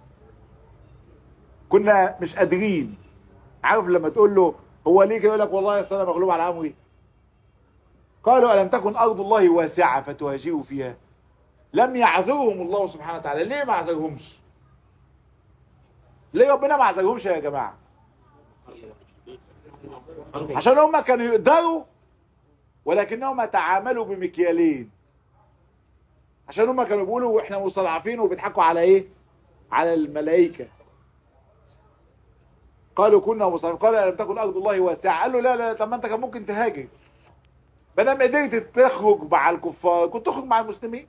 [SPEAKER 1] كنا مش قادرين عارف لما تقول له هو ليه كده يقول لك والله يا انا مغلوب على امري قالوا ألم تكن أرض الله واسعة فتهاجروا فيها لم يعذرهم الله سبحانه وتعالى ليه ما عذرهمش ليه ربنا ما عذرهمش يا جماعة عشان هم كانوا يقدروا ولكنهم تعاملوا بمكيالين عشان هم كانوا بيقولوا احنا مستضعفين وبيضحكوا على ايه على الملائكة قالوا كنا مستضعفين قالوا ألم تكن أرض الله واسعة قال له لا لا طب ما انت كان ممكن تهاجر ما دام قدرت تخرج مع الكفار كنت تخرج مع المسلمين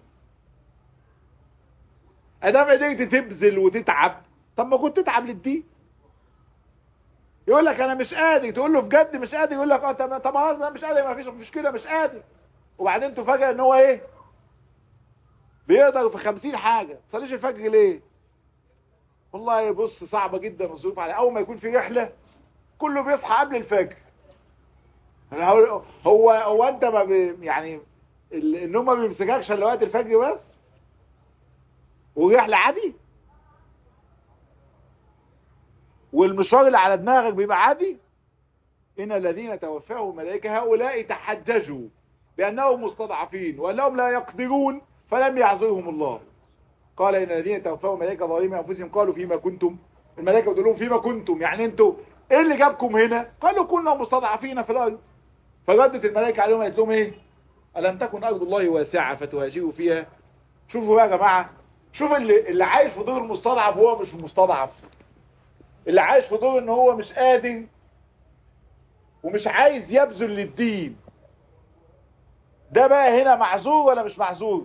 [SPEAKER 1] ادام قدرت تبذل وتتعب طب ما كنت تتعب للدين يقول لك انا مش قادر تقول له بجد مش قادر يقول لك اه طب طب خلاص انا مش قادر ما فيش مشكله مش قادر وبعدين تفاجئ ان هو ايه بيقدر في خمسين حاجه ما تصليش الفجر ليه والله بص صعبه جدا الظروف عليه اول ما يكون في رحله كله بيصحى قبل الفجر هو هو, هو انت ما بي يعني ال- النوم ما بيمسككش الا وقت الفجر بس ورحله عادي والمشوار اللي على دماغك بيبقى عادي إن الذين توفاهم الملائكة هؤلاء تحججوا بأنهم مستضعفين وأنهم لا يقدرون فلم يعذرهم الله قال إن الذين توفاهم الملائكة ظالمين أنفسهم قالوا فيما كنتم الملائكة بتقول لهم فيما كنتم يعني أنتوا إيه اللي جابكم هنا قالوا كنا مستضعفين في الأرض فردت الملائكة عليهم قالت لهم إيه ألم تكن أرض الله واسعة فتهاجروا فيها شوفوا بقى يا جماعة شوف اللي, اللي عايش في دور المستضعف هو مش مستضعف اللي عايش في دور ان هو مش قادر ومش عايز يبذل للدين ده بقى هنا معذور ولا مش معذور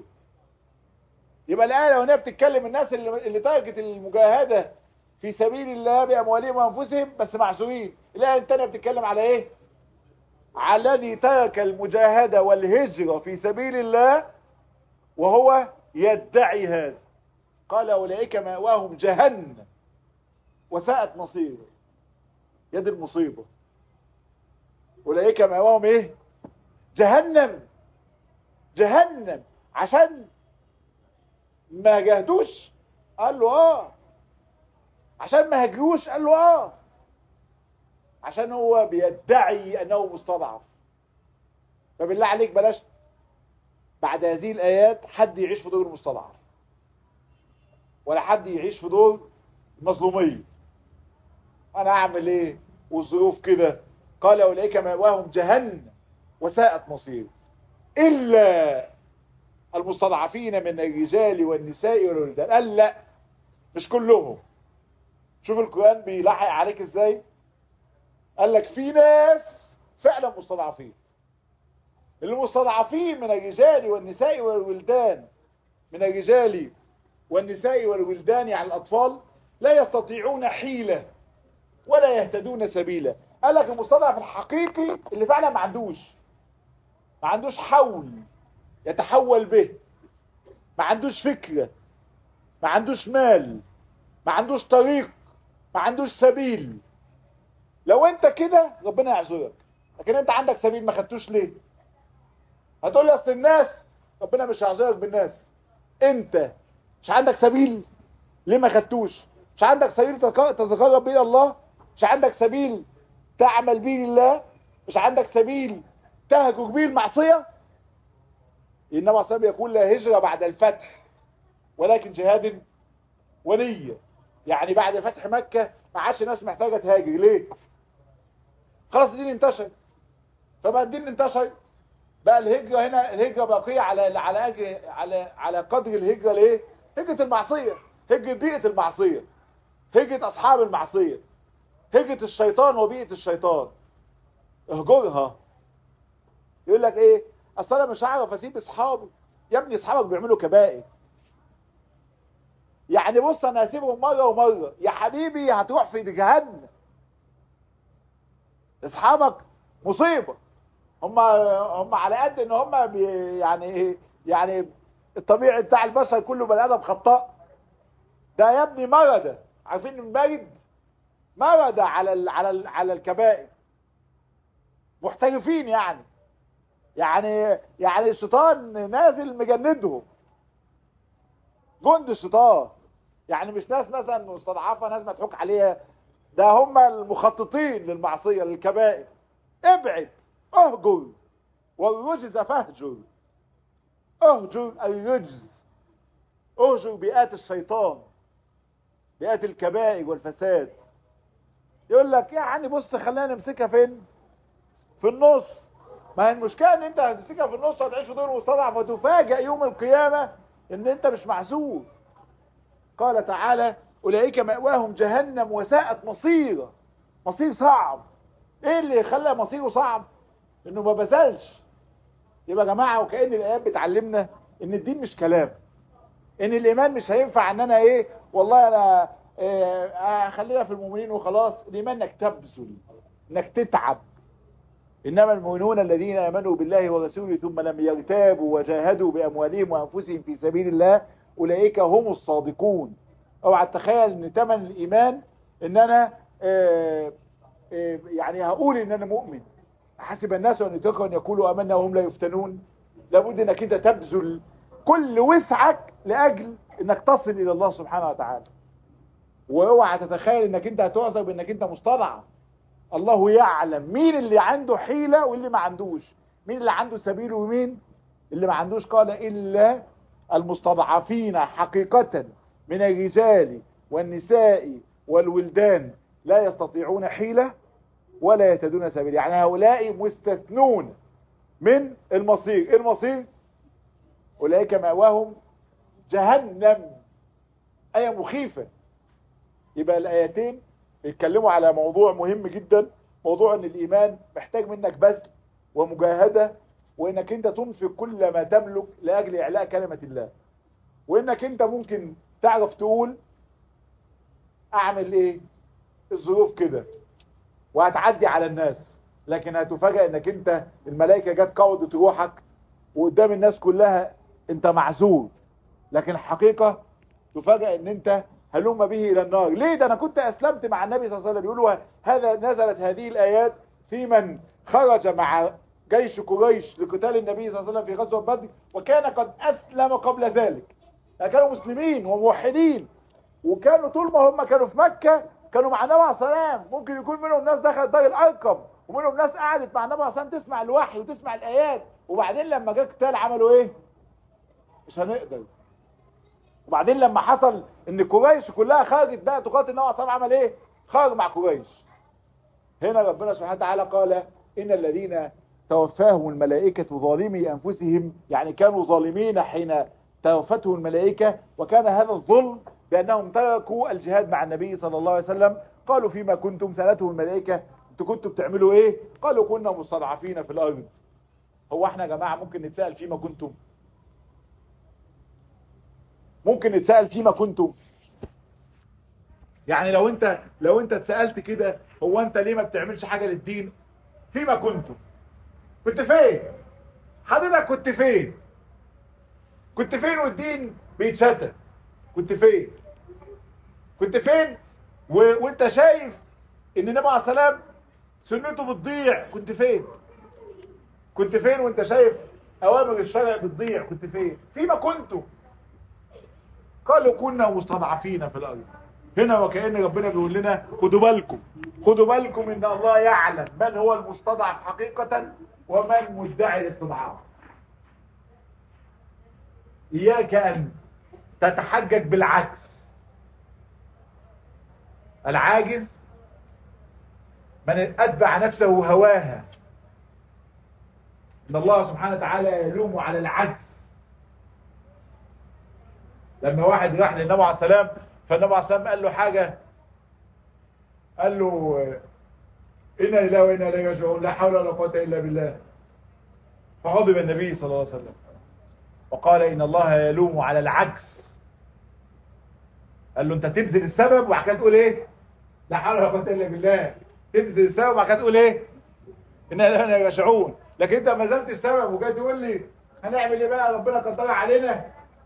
[SPEAKER 1] يبقى الآية لو هي بتتكلم الناس اللي, اللي تركت المجاهدة في سبيل الله بأموالهم وأنفسهم بس معذورين الآية الثانية بتتكلم على ايه على الذي ترك المجاهدة والهجرة في سبيل الله وهو يدعي هذا قال أولئك مأواهم جهنم وساءت مصيره يد المصيبة أولئك مأواهم إيه جهنم جهنم عشان ما جاهدوش قال له آه عشان ما هجروش قال له آه عشان هو بيدعي أنه مستضعف فبالله عليك بلاش بعد هذه الآيات حد يعيش في دور المستضعف ولا حد يعيش في دور المظلومية انا اعمل ايه والظروف كده قال اولئك مأواهم جهنم وساءت مصير الا المستضعفين من الرجال والنساء والولدان قال لا مش كلهم شوف القرآن بيلاحق عليك ازاي قال لك في ناس فعلا مستضعفين المستضعفين من الرجال والنساء والولدان من الرجال والنساء والولدان يعني الأطفال لا يستطيعون حيلة ولا يهتدون سبيلا قال لك المستضعف الحقيقي اللي فعلا ما عندوش ما عندوش حول يتحول به ما عندوش فكرة ما عندوش مال ما عندوش طريق ما عندوش سبيل لو انت كده ربنا يعذرك لكن انت عندك سبيل ما خدتوش ليه هتقول لي اصل الناس ربنا مش هيعذرك بالناس انت مش عندك سبيل ليه ما خدتوش مش عندك سبيل تتقرب بيه الله مش عندك سبيل تعمل بيه لله مش عندك سبيل تهجر بيه المعصية إنما صلى يقول لا هجرة بعد الفتح ولكن جهاد ونية يعني بعد فتح مكة ما عادش ناس محتاجة تهاجر ليه خلاص الدين انتشر فبقى الدين انتشر بقى الهجرة هنا الهجرة باقية على على أجل على على قدر الهجرة ليه هجرة المعصية هجرة بيئة المعصية هجرة أصحاب المعصية هجرة الشيطان وبيئة الشيطان اهجرها يقول لك ايه اصل انا مش هعرف اسيب اصحابي يا ابني اصحابك بيعملوا كبائر يعني بص انا هسيبهم مرة ومرة يا حبيبي هتروح في جهنم اصحابك مصيبة هم هم على قد ان هم بي يعني يعني الطبيعي بتاع البشر كله بني ادم خطاء ده يا ابني مرض عارفين المرض مرض على ال على ال على الكبائر محترفين يعني يعني يعني الشيطان نازل مجندهم جند الشيطان يعني مش ناس مثلا مستضعفه ناس مضحوك عليها ده هم المخططين للمعصيه للكبائر ابعد اهجر والرجز فاهجر اهجر الرجز اهجر بيئات الشيطان بيئات الكبائر والفساد يقول لك يعني بص خلينا نمسكها فين في النص ما هي المشكله ان انت هتمسكها في النص وتعيش في دور مستضعف وتفاجئ يوم القيامه ان انت مش معذور قال تعالى اولئك مأواهم جهنم وساءت مصيرا مصير صعب ايه اللي خلى مصيره صعب انه ما بذلش يبقى يا جماعه وكأن الايات بتعلمنا ان الدين مش كلام ان الايمان مش هينفع ان انا ايه والله انا آه، آه، خلينا في المؤمنين وخلاص الايمان انك تبذل انك تتعب انما المؤمنون الذين امنوا بالله ورسوله ثم لم يرتابوا وجاهدوا باموالهم وانفسهم في سبيل الله اولئك هم الصادقون اوعى تتخيل ان ثمن الايمان ان انا آه، آه، يعني هقول ان انا مؤمن حسب الناس ان يتركوا ان يقولوا امنا وهم لا يفتنون لابد انك انت تبذل كل وسعك لاجل انك تصل الى الله سبحانه وتعالى واوعى تتخيل انك انت هتعذر بانك انت مستضعف الله يعلم مين اللي عنده حيلة واللي ما عندوش مين اللي عنده سبيل ومين اللي ما عندوش قال إلا المستضعفين حقيقة من الرجال والنساء والولدان لا يستطيعون حيلة ولا يهتدون سبيل يعني هؤلاء مستثنون من المصير إيه المصير أولئك مأواهم جهنم آية مخيفة يبقى الآيتين بيتكلموا على موضوع مهم جدا موضوع ان الايمان محتاج منك بذل ومجاهدة وانك انت تنفق كل ما تملك لاجل اعلاء كلمة الله وانك انت ممكن تعرف تقول اعمل ايه الظروف كده وهتعدي على الناس لكن هتفاجئ انك انت الملائكة جت قوضت روحك وقدام الناس كلها انت معزول لكن الحقيقة تفاجئ ان انت هلم به الى النار ليه ده انا كنت اسلمت مع النبي صلى الله عليه وسلم يقولوا هذا نزلت هذه الايات في من خرج مع جيش قريش لقتال النبي صلى الله عليه وسلم في غزوه بدر وكان قد اسلم قبل ذلك يعني كانوا مسلمين وموحدين وكانوا طول ما هم كانوا في مكه كانوا مع النبي عليه السلام ممكن يكون منهم ناس دخلت دار الارقم ومنهم ناس قعدت مع النبي عليه السلام تسمع الوحي وتسمع الايات وبعدين لما جه قتال عملوا ايه مش هنقدر وبعدين لما حصل ان قريش كلها خرجت بقى تقاتل النبي عليه عمل ايه خرج مع قريش هنا ربنا سبحانه وتعالى قال ان الذين توفاهم الملائكة ظالمي انفسهم يعني كانوا ظالمين حين توفتهم الملائكة وكان هذا الظلم بانهم تركوا الجهاد مع النبي صلى الله عليه وسلم قالوا فيما كنتم سالتهم الملائكة انتوا كنتوا بتعملوا ايه قالوا كنا مستضعفين في الارض هو احنا يا جماعة ممكن نتسأل فيما كنتم ممكن نتسأل فيما كنتم يعني لو انت لو انت اتسألت كده هو انت ليه ما بتعملش حاجة للدين فيما كنتم كنت فين حضرتك كنت فين كنت فين والدين بيتشتت كنت فين كنت فين و... وانت شايف ان النبي عليه السلام سنته بتضيع كنت فين كنت فين وانت شايف اوامر الشرع بتضيع كنت فين فيما كنتم قالوا كنا مستضعفين في الارض هنا وكأن ربنا بيقول لنا خدوا بالكم خدوا بالكم ان الله يعلم من هو المستضعف حقيقة ومن مدعي الاستضعاف اياك ان تتحجج بالعكس العاجز من اتبع نفسه هواها ان الله سبحانه وتعالى يلوم على العجز لما واحد راح للنبي عليه السلام فالنبي عليه السلام قال له حاجة قال له إنا لله وإنا إليه راجعون لا حول ولا قوة إلا بالله فغضب النبي صلى الله عليه وسلم وقال إن الله يلوم على العكس قال له أنت تبذل السبب وبعد كده تقول إيه لا حول ولا قوة إلا بالله تبذل السبب وبعد كده تقول إيه إنا لله وإنا إليه راجعون لكن أنت ما زلت السبب وجاي تقول لي هنعمل إيه بقى ربنا قدر علينا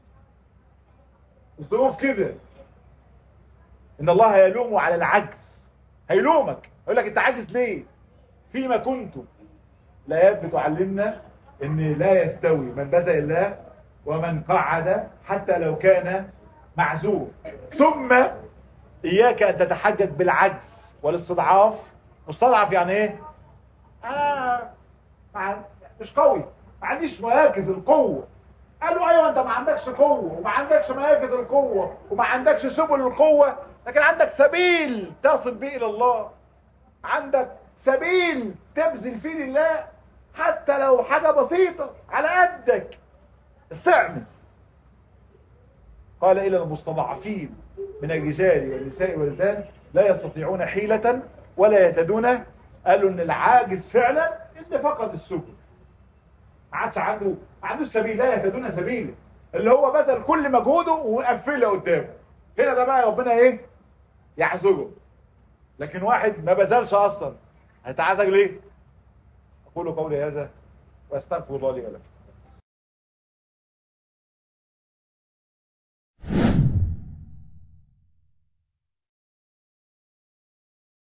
[SPEAKER 1] الظروف كده ان الله يلوم على العجز هيلومك يقول لك انت عاجز ليه فيما كنتم لا بتعلمنا ان لا يستوي من بذل الله ومن قعد حتى لو كان معزول ثم اياك ان تتحجج بالعجز والاستضعاف مستضعف يعني ايه انا مش قوي ما عنديش مراكز القوه قالوا ايوه انت ما عندكش قوة وما عندكش مراكز القوة وما عندكش سبل القوة لكن عندك سبيل تصل به الى الله عندك سبيل تبذل فيه لله حتى لو حاجة بسيطة على قدك استعمل قال الى المستضعفين من الرجال والنساء والولدان لا يستطيعون حيلة ولا يهتدون قالوا ان العاجز فعلا اللي فقد السبل ما عادش عنده ما عندوش سبيل لا يهتدون سبيله اللي هو بذل كل مجهوده وقفله قدامه هنا ده بقى ربنا ايه يعذره لكن واحد ما بذلش اصلا هيتعذر ليه اقول قولي هذا واستغفر الله لي ولكم